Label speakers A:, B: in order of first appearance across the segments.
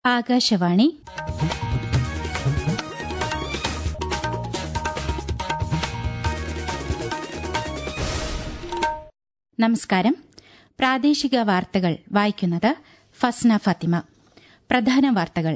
A: ആകാശവാണി നമസ്കാരം പ്രാദേശിക വാർത്തകൾ വായിക്കുന്നത് ഫസ്ന ഫത്തിമ പ്രധാന വാർത്തകൾ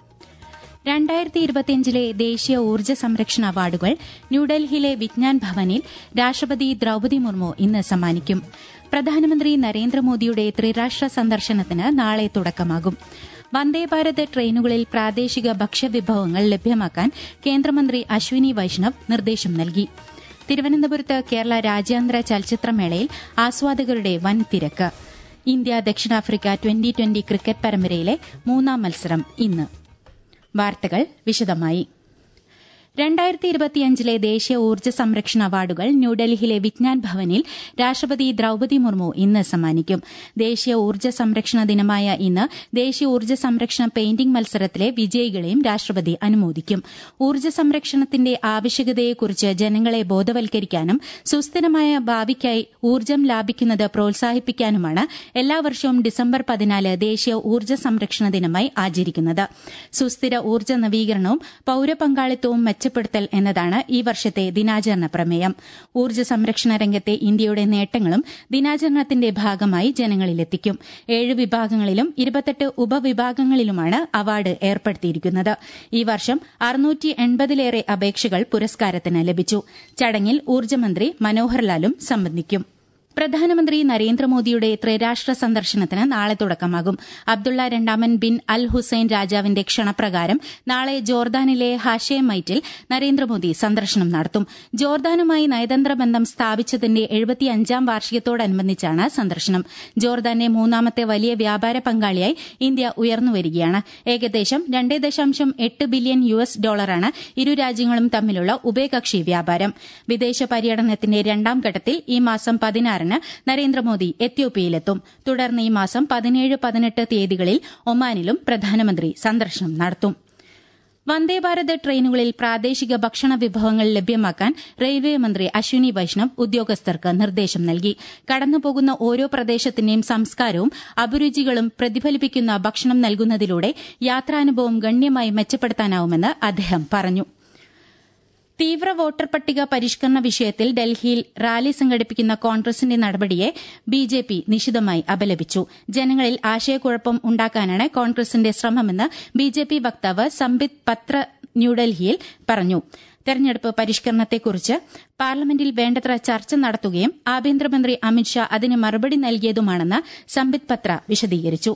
A: രണ്ടായിരത്തി ഇരുപത്തിയഞ്ചിലെ ദേശീയ ഊർജ്ജ സംരക്ഷണ അവാർഡുകൾ ന്യൂഡൽഹിയിലെ വിജ്ഞാൻ ഭവനിൽ രാഷ്ട്രപതി ദ്രൌപതി മുർമു ഇന്ന് സമ്മാനിക്കും പ്രധാനമന്ത്രി നരേന്ദ്രമോദിയുടെ ത്രിരാഷ്ട്ര സന്ദർശനത്തിന് നാളെ തുടക്കമാകും വന്ദേഭാരത് ട്രെയിനുകളിൽ പ്രാദേശിക ഭക്ഷ്യവിഭവങ്ങൾ ലഭ്യമാക്കാൻ കേന്ദ്രമന്ത്രി അശ്വിനി വൈഷ്ണവ് നിർദ്ദേശം നൽകി തിരുവനന്തപുരത്ത് കേരള രാജ്യാന്തര ചലച്ചിത്രമേളയിൽ ആസ്വാദകരുടെ വൻ തിരക്ക് ഇന്ത്യ ദക്ഷിണാഫ്രിക്ക ട്വന്റി ട്വന്റി ക്രിക്കറ്റ് പരമ്പരയിലെ മൂന്നാം മത്സരം ഇന്ന് വാർത്തകൾ വിശദമായി രണ്ടായിരത്തി ഇരുപത്തിയഞ്ചിലെ ദേശീയ ഊർജ്ജ സംരക്ഷണ അവാർഡുകൾ ന്യൂഡൽഹിയിലെ വിജ്ഞാൻ ഭവനിൽ രാഷ്ട്രപതി ദ്രൌപതി മുർമു ഇന്ന് സമ്മാനിക്കും ദേശീയ ഊർജ്ജ സംരക്ഷണ ദിനമായ ഇന്ന് ദേശീയ ഊർജ്ജ സംരക്ഷണ പെയിന്റിംഗ് മത്സരത്തിലെ വിജയികളെയും രാഷ്ട്രപതി അനുമോദിക്കും ഊർജ്ജ സംരക്ഷണത്തിന്റെ ആവശ്യകതയെക്കുറിച്ച് ജനങ്ങളെ ബോധവൽക്കരിക്കാനും സുസ്ഥിരമായ ഭാവിക്കായി ഊർജ്ജം ലാഭിക്കുന്നത് പ്രോത്സാഹിപ്പിക്കാനുമാണ് എല്ലാ വർഷവും ഡിസംബർ പതിനാല് ദേശീയ ഊർജ്ജ സംരക്ഷണ ദിനമായി ആചരിക്കുന്നത് സുസ്ഥിര ഊർജ്ജ നവീകരണവും പൌരപങ്കാളിത്തവും മെച്ചപ്പെടുത്തൽ എന്നതാണ് ഈ വർഷത്തെ ദിനാചരണ പ്രമേയം ഊർജ്ജ സംരക്ഷണ രംഗത്തെ ഇന്ത്യയുടെ നേട്ടങ്ങളും ദിനാചരണത്തിന്റെ ഭാഗമായി ജനങ്ങളിലെത്തിക്കും ഏഴ് വിഭാഗങ്ങളിലും ഇരുപത്തെട്ട് ഉപവിഭാഗങ്ങളിലുമാണ് അവാർഡ് ഏർപ്പെടുത്തിയിരിക്കുന്നത് ഈ വർഷം അറുന്നൂറ്റി എൺപതിലേറെ അപേക്ഷകൾ പുരസ്കാരത്തിന് ലഭിച്ചു ചടങ്ങിൽ ഊർജ്ജമന്ത്രി മനോഹർ ലാലും സംബന്ധിക്കും പ്രധാനമന്ത്രി നരേന്ദ്രമോദിയുടെ ത്രിരാഷ്ട്ര സന്ദർശനത്തിന് നാളെ തുടക്കമാകും അബ്ദുള്ള രണ്ടാമൻ ബിൻ അൽ ഹുസൈൻ രാജാവിന്റെ ക്ഷണപ്രകാരം നാളെ ജോർദാനിലെ ഹാഷേമൈറ്റിൽ നരേന്ദ്രമോദി സന്ദർശനം നടത്തും ജോർദാനുമായി നയതന്ത്ര ബന്ധം സ്ഥാപിച്ചതിന്റെ എഴുപത്തിയഞ്ചാം വാർഷികത്തോടനുബന്ധിച്ചാണ് സന്ദർശനം ജോർദാന്റെ മൂന്നാമത്തെ വലിയ വ്യാപാര പങ്കാളിയായി ഇന്ത്യ ഉയർന്നുവരികയാണ് ഏകദേശം രണ്ട് ദശാംശം എട്ട് ബില്യൺ യു എസ് ഡോളറാണ് ഇരു രാജ്യങ്ങളും തമ്മിലുള്ള ഉഭയകക്ഷി വ്യാപാരം വിദേശ പര്യടനത്തിന്റെ രണ്ടാം ഘട്ടത്തിൽ ഈ മാസം പതിനാറിന് നരേന്ദ്രമോദി എത്യോപ്യയിലെത്തും തുടർന്ന് ഈ മാസം പതിനേഴ് പതിനെട്ട് തീയതികളിൽ ഒമാനിലും പ്രധാനമന്ത്രി സന്ദർശനം നടത്തും വന്ദേഭാരത് ട്രെയിനുകളിൽ പ്രാദേശിക ഭക്ഷണ വിഭവങ്ങൾ ലഭ്യമാക്കാൻ റെയിൽവേ മന്ത്രി അശ്വിനി വൈഷ്ണവ് ഉദ്യോഗസ്ഥർക്ക് നിർദ്ദേശം നൽകി കടന്നുപോകുന്ന ഓരോ പ്രദേശത്തിന്റെയും സംസ്കാരവും അഭിരുചികളും പ്രതിഫലിപ്പിക്കുന്ന ഭക്ഷണം നൽകുന്നതിലൂടെ യാത്രാനുഭവം ഗണ്യമായി മെച്ചപ്പെടുത്താനാവുമെന്ന് അദ്ദേഹം പറഞ്ഞു തീവ്ര വോട്ടർ പട്ടിക പരിഷ്കരണ വിഷയത്തിൽ ഡൽഹിയിൽ റാലി സംഘടിപ്പിക്കുന്ന കോൺഗ്രസിന്റെ നടപടിയെ ബിജെപി നിശിതമായി അപലപിച്ചു ജനങ്ങളിൽ ആശയക്കുഴപ്പം ഉണ്ടാക്കാനാണ് കോൺഗ്രസിന്റെ ശ്രമമെന്ന് ബിജെപി വക്താവ് സംബിത് പത്ര ന്യൂഡൽഹിയിൽ പറഞ്ഞു തെരഞ്ഞെടുപ്പ് പരിഷ്കരണത്തെക്കുറിച്ച് പാർലമെന്റിൽ വേണ്ടത്ര ചർച്ച നടത്തുകയും ആഭ്യന്തരമന്ത്രി അമിത്ഷാ അതിന് മറുപടി നൽകിയതുമാണെന്ന് സംബിത് പത്ര വിശദീകരിച്ചു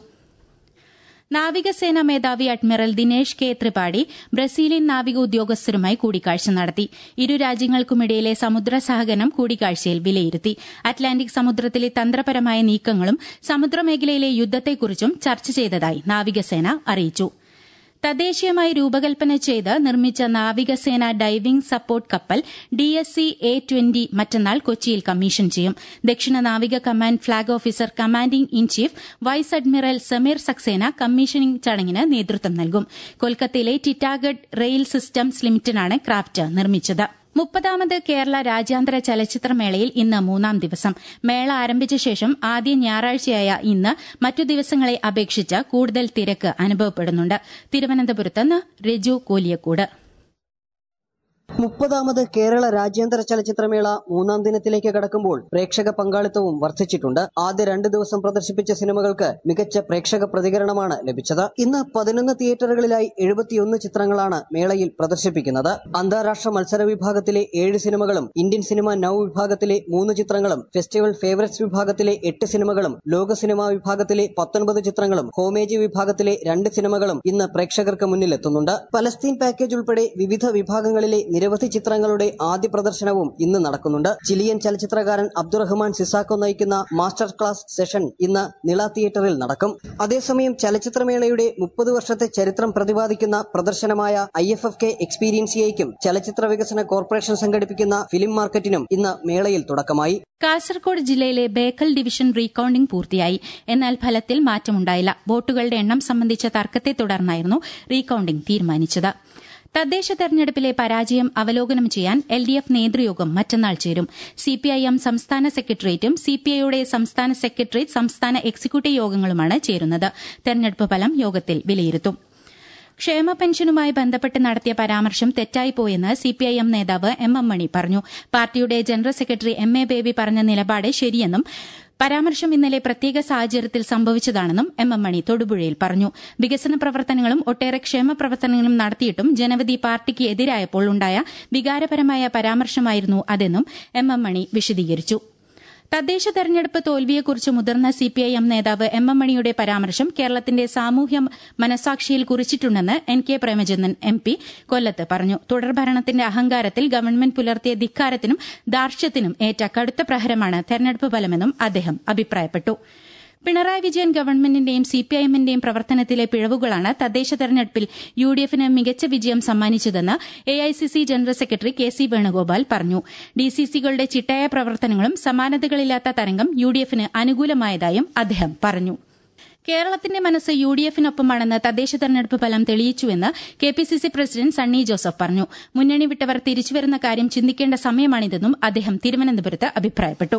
A: നാവികസേനാ മേധാവി admiral Dinesh K Tripathi Brazilian നാവിക ഉദ്യോഗസ്ഥരുമായി കൂടിക്കാഴ്ച നടത്തി ഇരു രാജ്യങ്ങൾക്കുമിടയിലെ സമുദ്ര സഹകരണം കൂടിക്കാഴ്ചയിൽ വിലയിരുത്തി അറ്റ്ലാന്റിക് സമുദ്രത്തിലെ തന്ത്രപരമായ നീക്കങ്ങളും സമുദ്രമേഖലയിലെ യുദ്ധത്തെക്കുറിച്ചും ചർച്ച ചെയ്തതായി നാവികസേന അറിയിച്ചു തദ്ദേശീയമായി രൂപകൽപ്പന ചെയ്ത് നിർമ്മിച്ച നാവികസേന ഡൈവിംഗ് സപ്പോർട്ട് കപ്പൽ ഡിഎസ്സി എ ട്വന്റി മറ്റന്നാൾ കൊച്ചിയിൽ കമ്മീഷൻ ചെയ്യും ദക്ഷിണ നാവിക command flag officer commanding in chief vice admiral Sameer Saxena commissioning ചടങ്ങിന് നേതൃത്വം നൽകും കൊൽക്കത്തയിലെ ടിറ്റാഗഡ് റെയിൽ സിസ്റ്റംസ് ലിമിറ്റഡാണ് ക്രാഫ്റ്റ് നിർമ്മിച്ചത് മുപ്പതാമത് കേരള രാജ്യാന്തര ചലച്ചിത്രമേളയിൽ ഇന്ന് മൂന്നാം ദിവസം മേള ആരംഭിച്ച ശേഷം ആദ്യ ഞായറാഴ്ചയായ ഇന്ന് മറ്റു ദിവസങ്ങളെ അപേക്ഷിച്ച് കൂടുതൽ തിരക്ക് അനുഭവപ്പെടുന്നുണ്ട് തിരുവനന്തപുരത്ത് നിന്ന് രജു കോലിയക്കോട്
B: മുപ്പതാമത് കേരള രാജ്യാന്തര ചലച്ചിത്രമേള മൂന്നാം ദിനത്തിലേക്ക് കടക്കുമ്പോൾ പ്രേക്ഷക പങ്കാളിത്തവും വർദ്ധിച്ചിട്ടുണ്ട് ആദ്യ രണ്ട് ദിവസം പ്രദർശിപ്പിച്ച സിനിമകൾക്ക് മികച്ച പ്രേക്ഷക പ്രതികരണമാണ് ലഭിച്ചത് ഇന്ന് പതിനൊന്ന് തിയേറ്ററുകളിലായി എഴുപത്തിയൊന്ന് ചിത്രങ്ങളാണ് മേളയിൽ പ്രദർശിപ്പിക്കുന്നത് അന്താരാഷ്ട്ര മത്സര വിഭാഗത്തിലെ ഏഴ് സിനിമകളും ഇന്ത്യൻ സിനിമ നൌ വിഭാഗത്തിലെ മൂന്ന് ചിത്രങ്ങളും ഫെസ്റ്റിവൽ ഫേവറേറ്റ്സ് വിഭാഗത്തിലെ എട്ട് സിനിമകളും ലോക സിനിമാ വിഭാഗത്തിലെ പത്തൊൻപത് ചിത്രങ്ങളും ഹോമേജി വിഭാഗത്തിലെ രണ്ട് സിനിമകളും ഇന്ന് പ്രേക്ഷകർക്ക് മുന്നിലെത്തുന്നുണ്ട് പലസ്തീൻ പാക്കേജ് ഉൾപ്പെടെ വിവിധ വിഭാഗങ്ങളിലെ നിരവധി ചിത്രങ്ങളുടെ ആദ്യ പ്രദർശനവും ഇന്ന് നടക്കുന്നുണ്ട് ചിലിയൻ ചലച്ചിത്രകാരൻ അബ്ദുറഹ്മാൻ സിസാക്കോ നയിക്കുന്ന മാസ്റ്റർ ക്ലാസ് സെഷൻ ഇന്ന് നിള തിയേറ്ററിൽ നടക്കും അതേസമയം ചലച്ചിത്രമേളയുടെ മുപ്പത് വർഷത്തെ ചരിത്രം പ്രതിപാദിക്കുന്ന പ്രദർശനമായ ഐ എഫ് എഫ് കെ എക്സ്പീരിയൻസിയയ്ക്കും ചലച്ചിത്ര വികസന കോർപ്പറേഷൻ സംഘടിപ്പിക്കുന്ന ഫിലിം മാർക്കറ്റിനും ഇന്ന് മേളയിൽ തുടക്കമായി
A: കാസർകോട് ജില്ലയിലെ ബേക്കൽ ഡിവിഷൻ റീകൌണ്ടിംഗ് പൂർത്തിയായി എന്നാൽ ഫലത്തിൽ മാറ്റമുണ്ടായില്ല വോട്ടുകളുടെ എണ്ണം സംബന്ധിച്ച തർക്കത്തെ തുടർന്നായിരുന്നു റീകൌണ്ടിംഗ് തീരുമാനിച്ചത് തദ്ദേശ തെരഞ്ഞെടുപ്പിലെ പരാജയം അവലോകനം ചെയ്യാൻ എൽ ഡി എഫ് നേതൃയോഗം മറ്റന്നാൾ ചേരും സിപിഐഎം സംസ്ഥാന സെക്രട്ടേറിയറ്റും സിപിഐയുടെ സംസ്ഥാന സെക്രട്ടേറിയറ്റ് സംസ്ഥാന എക്സിക്യൂട്ടീവ് യോഗങ്ങളുമാണ് ചേരുന്നത് തെരഞ്ഞെടുപ്പ് ഫലം യോഗത്തിൽ വിലയിരുത്തും ക്ഷേമ പെൻഷനുമായി ബന്ധപ്പെട്ട് നടത്തിയ പരാമർശം തെറ്റായിപ്പോയെന്ന് സിപിഐഎം നേതാവ് എം എം മണി പറഞ്ഞു പാർട്ടിയുടെ general secretary M A Baby പറഞ്ഞ നിലപാട് ശരിയെന്നും പരാമർശം ഇന്നലെ പ്രത്യേക സാഹചര്യത്തിൽ സംഭവിച്ചതാണെന്നും എം എം മണി തൊടുപുഴയിൽ പറഞ്ഞു വികസന പ്രവർത്തനങ്ങളും ഒട്ടേറെ ക്ഷേമ പ്രവർത്തനങ്ങളും നടത്തിയിട്ടും ജനവിധി പാർട്ടിക്ക് എതിരായപ്പോൾ ഉണ്ടായ വികാരപരമായ പരാമർശമായിരുന്നു അതെന്നും എം എം മണി വിശദീകരിച്ചു തദ്ദേശ തെരഞ്ഞെടുപ്പ് തോൽവിയെക്കുറിച്ച് മുതിർന്ന സിപിഐഎം നേതാവ് എം എം മണിയുടെ പരാമർശം കേരളത്തിന്റെ സാമൂഹ്യ മനസാക്ഷിയിൽ കുറിച്ചിട്ടുണ്ടെന്ന് N K Premachandran M P കൊല്ലത്ത് പറഞ്ഞു തുടർഭരണത്തിന്റെ അഹങ്കാരത്തിൽ ഗവൺമെന്റ് പുലർത്തിയ ധിക്കാരത്തിനും ദാർഷ്ട്യത്തിനും ഏറ്റ കടുത്ത പ്രഹരമാണ് തെരഞ്ഞെടുപ്പ് ഫലമെന്നും അദ്ദേഹം അഭിപ്രായപ്പെട്ടു പിണറായി വിജയൻ ഗവൺമെന്റിന്റെയും സിപിഐഎമ്മിന്റെയും പ്രവർത്തനത്തിലെ പിഴവുകളാണ് തദ്ദേശ തെരഞ്ഞെടുപ്പിൽ യു ഡി എഫിന് മികച്ച വിജയം സമ്മാനിച്ചതെന്ന് A I C C general secretary K C Venugopal പറഞ്ഞു ഡിസിസികളുടെ ചിട്ടയായ പ്രവർത്തനങ്ങളും സമാനതകളില്ലാത്ത തരംഗം യു ഡി എഫിന് അനുകൂലമായതായും അദ്ദേഹം പറഞ്ഞു കേരളത്തിന്റെ മനസ്സ് യു ഡി എഫിനൊപ്പമാണെന്ന് തദ്ദേശ തെരഞ്ഞെടുപ്പ് ഫലം തെളിയിച്ചുവെന്ന് K P C C president Sunny Joseph പറഞ്ഞു മുന്നണി വിട്ടവർ തിരിച്ചുവരുന്ന കാര്യം ചിന്തിക്കേണ്ട സമയമാണിതെന്നും അദ്ദേഹം തിരുവനന്തപുരത്ത് അഭിപ്രായപ്പെട്ടു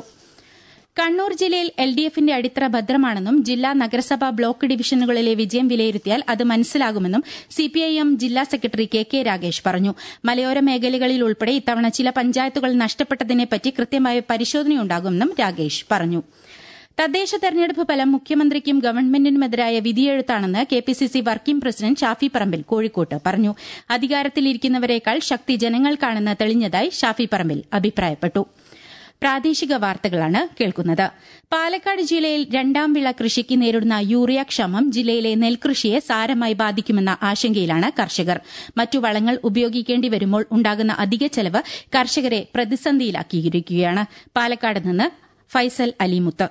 A: കണ്ണൂർ ജില്ലയിൽ എൽ ഡി എഫിന്റെ അടിത്തറ ഭദ്രമാണെന്നും ജില്ലാ നഗരസഭാ ബ്ലോക്ക് ഡിവിഷനുകളിലെ വിജയം വിലയിരുത്തിയാൽ അത് മനസ്സിലാകുമെന്നും സിപിഐഎം ജില്ലാ സെക്രട്ടറി കെ കെ രാഗേഷ് പറഞ്ഞു മലയോര മേഖലകളിൽ ഉൾപ്പെടെ ഇത്തവണ ചില പഞ്ചായത്തുകൾ നഷ്ടപ്പെട്ടതിനെപ്പറ്റി കൃത്യമായ പരിശോധനയുണ്ടാകുമെന്നും രാഗേഷ് പറഞ്ഞു തദ്ദേശ തെരഞ്ഞെടുപ്പ് ഫലം മുഖ്യമന്ത്രിക്കും ഗവൺമെന്റിനുമെതിരായ വിധിയെഴുത്താണെന്ന് K P C C working president Shafi Parambil കോഴിക്കോട്ട് പറഞ്ഞു അധികാരത്തിലിരിക്കുന്നവരേക്കാൾ ശക്തി ജനങ്ങൾക്കാണെന്ന് തെളിഞ്ഞതായി ഷാഫി പറമ്പിൽ അഭിപ്രായപ്പെട്ടു പ്രാദേശിക വാർത്തകളാണ് കേൾക്കുന്നത് പാലക്കാട് ജില്ലയിൽ രണ്ടാം വിള കൃഷിക്ക് നേരിടുന്ന യൂറിയ ക്ഷാമം ജില്ലയിലെ നെൽകൃഷിയെ സാരമായി ബാധിക്കുമെന്ന ആശങ്കയിലാണ് കർഷകർ മറ്റു വളങ്ങൾ ഉപയോഗിക്കേണ്ടി വരുമ്പോൾ ഉണ്ടാകുന്ന അധിക ചെലവ് കർഷകരെ പ്രതിസന്ധിയിലാക്കിയിരിക്കുകയാണ് പാലക്കാട് നിന്ന് ഫൈസൽ അലിമുത്ത്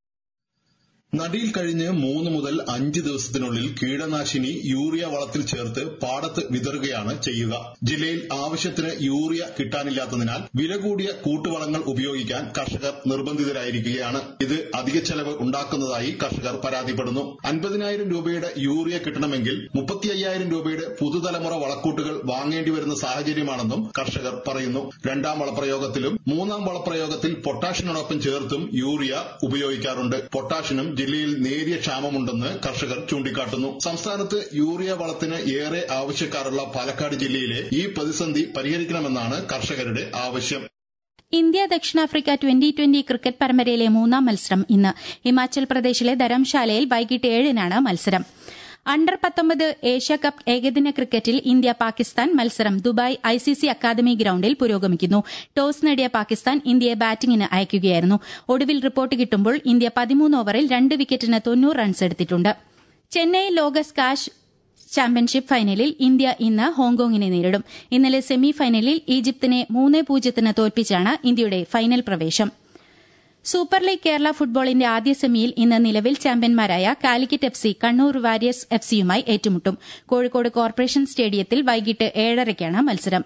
C: നടിയിൽ കഴിഞ്ഞ് മൂന്ന് മുതൽ അഞ്ച് ദിവസത്തിനുള്ളിൽ കീടനാശിനി യൂറിയ വളത്തിൽ ചേർത്ത് പാടത്ത് വിതറുകയാണ് ചെയ്യുക ജില്ലയിൽ ആവശ്യത്തിന് യൂറിയ കിട്ടാനില്ലാത്തതിനാൽ വില കൂടിയ കൂട്ടുവളങ്ങൾ ഉപയോഗിക്കാൻ കർഷകർ നിർബന്ധിതരായിരിക്കുകയാണ് ഇത് അധിക ചെലവ് ഉണ്ടാക്കുന്നതായി കർഷകർ പരാതിപ്പെടുന്നു അൻപതിനായിരം രൂപയുടെ യൂറിയ കിട്ടണമെങ്കിൽ മുപ്പത്തി അയ്യായിരം രൂപയുടെ പുതുതലമുറ വളക്കൂട്ടുകൾ വാങ്ങേണ്ടി വരുന്ന സാഹചര്യമാണെന്നും കർഷകർ പറയുന്നു രണ്ടാം വളപ്രയോഗത്തിലും മൂന്നാം വളപ്രയോഗത്തിൽ പൊട്ടാഷിനോടൊപ്പം ചേർത്തും യൂറിയ ഉപയോഗിക്കാറുണ്ട് പൊട്ടാഷിനും ജില്ലയിൽ നേരിയ ക്ഷാമമുണ്ടെന്ന് കർഷകർ ചൂണ്ടിക്കാട്ടുന്നു സംസ്ഥാനത്ത് യൂറിയ വളത്തിന് ഏറെ ആവശ്യക്കാരുള്ള പാലക്കാട് ജില്ലയിലെ ഈ പ്രതിസന്ധി പരിഹരിക്കണമെന്നാണ് കർഷകരുടെ ആവശ്യം
A: ഇന്ത്യ ദക്ഷിണാഫ്രിക്ക ട്വന്റി ട്വന്റി ക്രിക്കറ്റ് പരമ്പരയിലെ മൂന്നാം മത്സരം ഇന്ന് ഹിമാചൽ പ്രദേശിലെ ധരംശാലയിൽ വൈകിട്ട് ഏഴിനാണ് മത്സരം അണ്ടർ പത്തൊമ്പത് ഏഷ്യ കപ്പ് ഏകദിന ക്രിക്കറ്റിൽ ഇന്ത്യ പാകിസ്ഥാൻ മത്സരം ദുബായ് ഐസിസി അക്കാദമി ഗ്രൌണ്ടിൽ പുരോഗമിക്കുന്നു ടോസ് നേടിയ പാകിസ്ഥാൻ ഇന്ത്യയെ ബാറ്റിംഗിന് അയക്കുകയായിരുന്നു ഒടുവിൽ റിപ്പോർട്ട് കിട്ടുമ്പോൾ ഇന്ത്യ പതിമൂന്ന് ഓവറിൽ രണ്ട് വിക്കറ്റിന് തൊണ്ണൂറ് റൺസ് എടുത്തിട്ടുണ്ട് ചെന്നൈ ലോക സ്കാഷ് ചാമ്പ്യൻഷിപ്പ് ഫൈനലിൽ ഇന്ത്യ ഇന്ന് ഹോങ്കോങ്ങിനെ നേരിടും ഇന്നലെ സെമി ഫൈനലിൽ ഈജിപ്തിനെ മൂന്ന് പൂജ്യത്തിന് തോൽപ്പിച്ചാണ് ഇന്ത്യയുടെ ഫൈനൽ പ്രവേശം സൂപ്പർ ലീഗ് കേരള ഫുട്ബോളിന്റെ ആദ്യ സെമിയിൽ ഇന്ന് നിലവിൽ ചാമ്പ്യന്മാരായ Calicut F C Kannur Warriors F സിയുമായി ഏറ്റുമുട്ടും കോഴിക്കോട് കോർപ്പറേഷൻ സ്റ്റേഡിയത്തിൽ വൈകിട്ട് ഏഴരയ്ക്കാണ് മത്സരം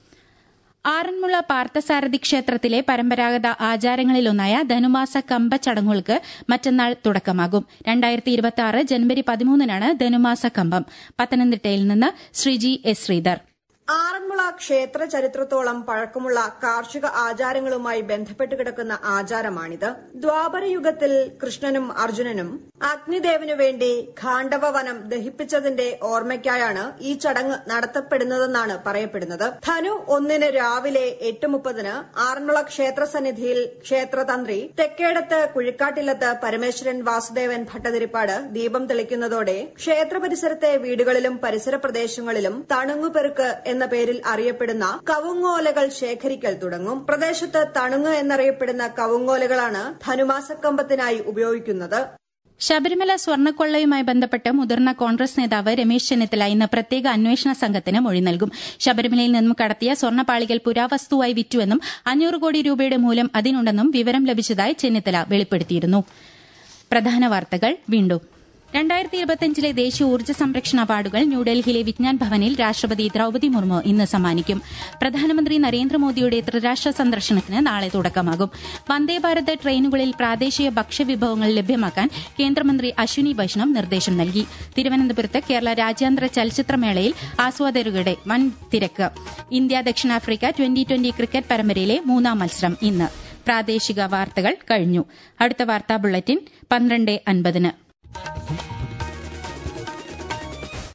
A: ആറന്മുള പാർത്ഥസാരഥി ക്ഷേത്രത്തിലെ പരമ്പരാഗത ആചാരങ്ങളിലൊന്നായ ധനുമാസ കമ്പ ചടങ്ങുകൾക്ക് മറ്റന്നാൾ തുടക്കമാകും രണ്ടായിരത്തി ഇരുപത്തി ജനുവരി പതിമൂന്നിനാണ് ധനുമാസ കമ്പം പത്തനംതിട്ടയിൽ നിന്ന് ശ്രീജി എസ് ശ്രീധർ
D: ആറന്മുള ക്ഷേത്ര ചരിത്രത്തോളം പഴക്കമുള്ള കാർഷിക ആചാരങ്ങളുമായി ബന്ധപ്പെട്ട് കിടക്കുന്ന ആചാരമാണിത് ദ്വാപരയുഗത്തിൽ കൃഷ്ണനും അർജുനനും അഗ്നിദേവനു വേണ്ടി ഖാണ്ഡവ വനം ദഹിപ്പിച്ചതിന്റെ ഓർമ്മയ്ക്കായാണ് ഈ ചടങ്ങ് നടത്തപ്പെടുന്നതെന്നാണ് പറയപ്പെടുന്നത് ധനു ഒന്നിന് രാവിലെ എട്ട് മുപ്പതിന് ആറന്മുള ക്ഷേത്ര സന്നിധിയിൽ ക്ഷേത്രതന്ത്രി തെക്കേടത്ത് കുഴിക്കാട്ടില്ലത്ത് പരമേശ്വരൻ വാസുദേവൻ ഭട്ടതിരിപ്പാട് ദീപം തെളിക്കുന്നതോടെ ക്ഷേത്ര പരിസരത്തെ വീടുകളിലും പരിസര പ്രദേശങ്ങളിലും തണുങ്ങുപെറുക്ക് എന്ന പേരിൽ അറിയപ്പെടുന്ന കവുങ്ങോലകൾ ശേഖരിക്കൽ തുടങ്ങും പ്രദേശത്ത് തണുങ്ങ് എന്നറിയപ്പെടുന്ന കവുങ്ങോലകളാണ് ധനുമാസക്കമ്പത്തിനായി ഉപയോഗിക്കുന്നത്
A: ശബരിമല സ്വർണ്ണക്കൊള്ളയുമായി ബന്ധപ്പെട്ട് മുതിർന്ന കോൺഗ്രസ് നേതാവ് രമേശ് ചെന്നിത്തല ഇന്ന് പ്രത്യേക അന്വേഷണ സംഘത്തിന് മൊഴി നൽകും ശബരിമലയിൽ നിന്നും കടത്തിയ സ്വർണ്ണപ്പാളികൾ പുരാവസ്തുവായി വിറ്റുവെന്നും അഞ്ഞൂറ് കോടി രൂപയുടെ മൂലം അതിനുണ്ടെന്നും വിവരം ലഭിച്ചതായി ചെന്നിത്തല വെളിപ്പെടുത്തിയിരുന്നു പ്രധാന വാർത്തകൾ വീണ്ടും രണ്ടായിരത്തി ഇരുപത്തിയഞ്ചിലെ ദേശീയ ഊർജ്ജ സംരക്ഷണ അവാർഡുകൾ ന്യൂഡൽഹിയിലെ വിജ്ഞാൻ ഭവനിൽ രാഷ്ട്രപതി ദ്രൌപതി മുർമു ഇന്ന് സമ്മാനിക്കും പ്രധാനമന്ത്രി നരേന്ദ്രമോദിയുടെ ത്രിരാഷ്ട്ര സന്ദർശനത്തിന് നാളെ തുടക്കമാകും വന്ദേഭാരത് ട്രെയിനുകളിൽ പ്രാദേശിക ഭക്ഷ്യവിഭവങ്ങൾ ലഭ്യമാക്കാൻ കേന്ദ്രമന്ത്രി അശ്വിനി വൈഷ്ണവ് നിർദ്ദേശം നൽകി തിരുവനന്തപുരത്ത് കേരള രാജ്യാന്തര ചലച്ചിത്രമേളയിൽ ആസ്വാദകരുടെ വൻ തിരക്ക് ഇന്ത്യ ദക്ഷിണാഫ്രിക്ക ട്വന്റി ട്വന്റി ക്രിക്കറ്റ് പരമ്പരയിലെ മൂന്നാം മത്സരം ഇന്ന് പ്രാദേശിക വാർത്തകൾ കഴിഞ്ഞു അടുത്ത വാർത്താ ബുള്ളറ്റിൻ പന്ത്രണ്ട് അൻപതിന്